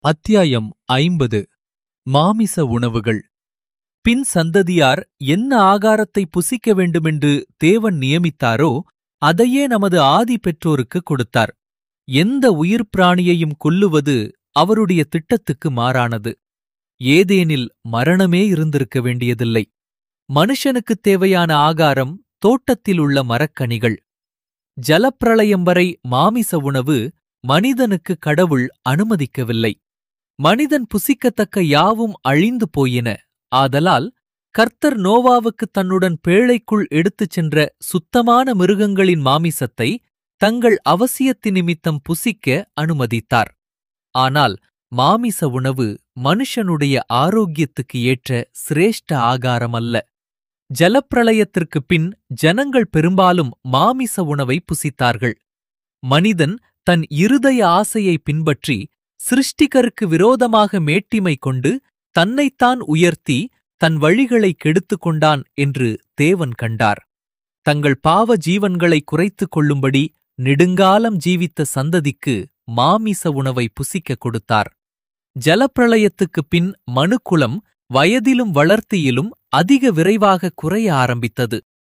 அத்தியாயம் ஐம்பது மாமிச உணவுகள் பின் சந்ததியார் என்ன ஆகாரத்தை புசிக்க வேண்டுமென்று தேவன் நியமித்தாரோ அதையே நமது ஆதி பெற்றோருக்கு கொடுத்தார் எந்த உயிர் பிராணியையும் கொல்லுவது அவருடைய திட்டத்துக்கு மாறானது ஏதேனில் மரணமே இருந்திருக்க வேண்டியதில்லை மனுஷனுக்குத் தேவையான ஆகாரம் தோட்டத்தில் உள்ள மரக்கனிகள் ஜலப்பிரளயம் வரை மாமிச உணவு மனிதனுக்கு கடவுள் அனுமதிக்கவில்லை மனிதன் புசிக்கத்தக்க யாவும் அழிந்து போயின ஆதலால் கர்த்தர் நோவாவுக்கு தன்னுடன் பேழைக்குள் எடுத்துச் சென்ற சுத்தமான மிருகங்களின் மாமிசத்தை தங்கள் அவசியத்தி நிமித்தம் புசிக்க அனுமதித்தார் ஆனால் மாமிச உணவு மனுஷனுடைய ஆரோக்கியத்துக்கு ஏற்ற சிரேஷ்ட ஆகாரம் அல்ல ஜலப்பிரளயத்திற்குப் பின் ஜனங்கள் பெரும்பாலும் மாமிச உணவை புசித்தார்கள் மனிதன் தன் இருதய ஆசையை பின்பற்றி சிருஷ்டிகருக்கு விரோதமாக மேட்டிமை கொண்டு தன்னைத்தான் உயர்த்தி தன் வழிகளை கெடுத்துக் கொண்டான் என்று தேவன் கண்டார் தங்கள் பாவ ஜீவன்களை குறைத்துக் கொள்ளும்படி நெடுங்காலம் ஜீவித்த சந்ததிக்கு மாமிச உணவை புசிக்கக் கொடுத்தார் ஜலப்பிரளயத்துக்குப் பின் மனுக்குலம் வயதிலும் வளர்த்தியிலும் அதிக விரைவாக குறைய ஆரம்பித்தது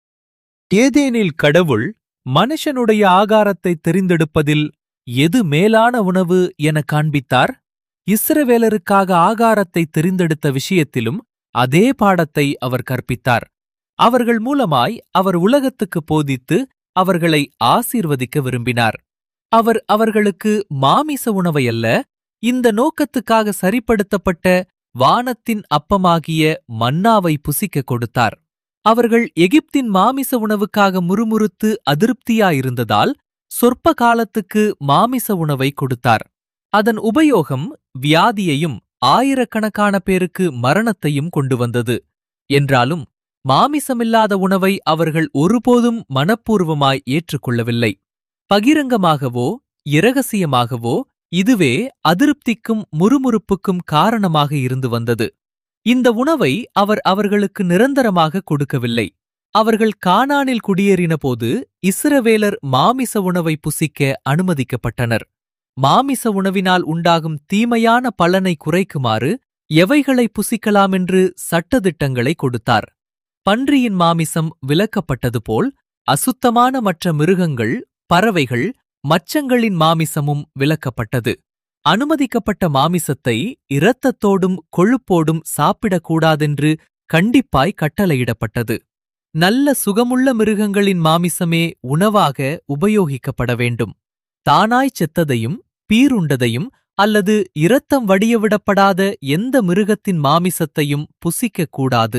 ஏதேனில் கடவுள் மனுஷனுடைய ஆகாரத்தை தெரிந்தெடுப்பதில் எது மேலான உணவு என காண்பித்தார் இஸ்ரவேலருக்காக ஆகாரத்தை தெரிந்தெடுத்த விஷயத்திலும் அதே பாடத்தை அவர் கற்பித்தார் அவர்கள் மூலமாய் அவர் உலகத்துக்கு போதித்து அவர்களை ஆசீர்வதிக்க விரும்பினார் அவர் அவர்களுக்கு மாமிச உணவையல்ல இந்த நோக்கத்துக்காக சரிப்படுத்தப்பட்ட வானத்தின் அப்பமாகிய மன்னாவை புசிக்க கொடுத்தார் அவர்கள் எகிப்தின் மாமிச உணவுக்காக முறுமுறுத்து அதிருப்தியாயிருந்ததால் சொற்ப காலத்துக்கு மாமிச உணவை கொடுத்தார் அதன் உபயோகம் வியாதியையும் ஆயிரக்கணக்கான பேருக்கு மரணத்தையும் கொண்டு வந்தது என்றாலும் மாமிசமில்லாத உணவை அவர்கள் ஒருபோதும் மனப்பூர்வமாய் ஏற்றுக்கொள்ளவில்லை பகிரங்கமாகவோ இரகசியமாகவோ இதுவே அதிருப்திக்கும் முறுமுறுப்புக்கும் காரணமாக இருந்து வந்தது இந்த உணவை அவர் அவர்களுக்கு நிரந்தரமாக கொடுக்கவில்லை அவர்கள் கானானில் குடியேறினபோது இஸ்ரவேலர் மாமிச உணவை புசிக்க அனுமதிக்கப்பட்டனர் மாமிச உணவினால் உண்டாகும் தீமையான பலனை குறைக்குமாறு எவைகளை புசிக்கலாமென்று சட்டதிட்டங்களை கொடுத்தார் பன்றியின் மாமிசம் விலக்கப்பட்டது போல் அசுத்தமான மற்ற மிருகங்கள் பறவைகள் மச்சங்களின் மாமிசமும் விலக்கப்பட்டது அனுமதிக்கப்பட்ட மாமிசத்தை இரத்தத்தோடும் கொழுப்போடும் சாப்பிடக்கூடாதென்று கண்டிப்பாய் கட்டளையிடப்பட்டது நல்ல சுகமுள்ள மிருகங்களின் மாமிசமே உணவாக உபயோகிக்கப்பட வேண்டும் தானாய் செத்ததையும் பீருண்டதையும் அல்லது இரத்தம் வடியவிடப்படாத எந்த மிருகத்தின் மாமிசத்தையும் புசிக்கக் கூடாது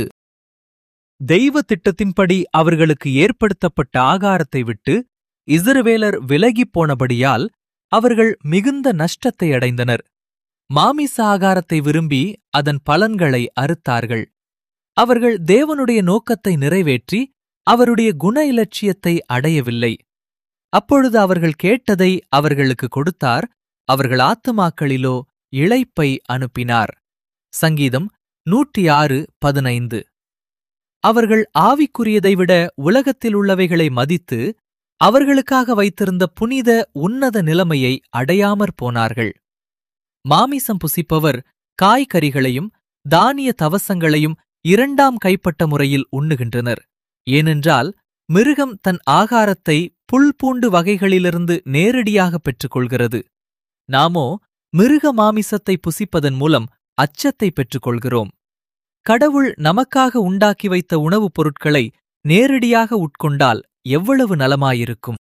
தெய்வ திட்டத்தின்படி அவர்களுக்கு ஏற்படுத்தப்பட்ட ஆகாரத்தை விட்டு இஸ்ரவேலர் விலகிப் போனபடியால் அவர்கள் மிகுந்த நஷ்டத்தை அடைந்தனர் மாமிச ஆகாரத்தை விரும்பி அதன் பலன்களை அறுத்தார்கள் அவர்கள் தேவனுடைய நோக்கத்தை நிறைவேற்றி அவருடைய குண இலட்சியத்தை அடையவில்லை அப்பொழுது அவர்கள் கேட்டதை அவர்களுக்கு கொடுத்தார் அவர்கள் ஆத்துமாக்களிலோ இளைப்பை அனுப்பினார் சங்கீதம் நூற்றி ஆறு பதினைந்து அவர்கள் ஆவிக்குரியதை விட உலகத்தில் உள்ளவைகளை மதித்து அவர்களுக்காக வைத்திருந்த புனித உன்னத நிலைமையை அடையாமற் போனார்கள் மாமிசம் புசிப்பவர் காய்கறிகளையும் தானிய தவசங்களையும் இரண்டாம் கைப்பட்ட முறையில் உண்ணுகின்றனர் ஏனென்றால் மிருகம் தன் ஆகாரத்தை புல் பூண்டு வகைகளிலிருந்து நேரடியாக பெற்றுக்கொள்கிறது நாமோ மிருக மாமிசத்தை புசிப்பதன் மூலம் அச்சத்தை பெற்றுக்கொள்கிறோம் கடவுள் நமக்காக உண்டாக்கி வைத்த உணவுப் பொருட்களை நேரடியாக உட்கொண்டால் எவ்வளவு நலமாயிருக்கும்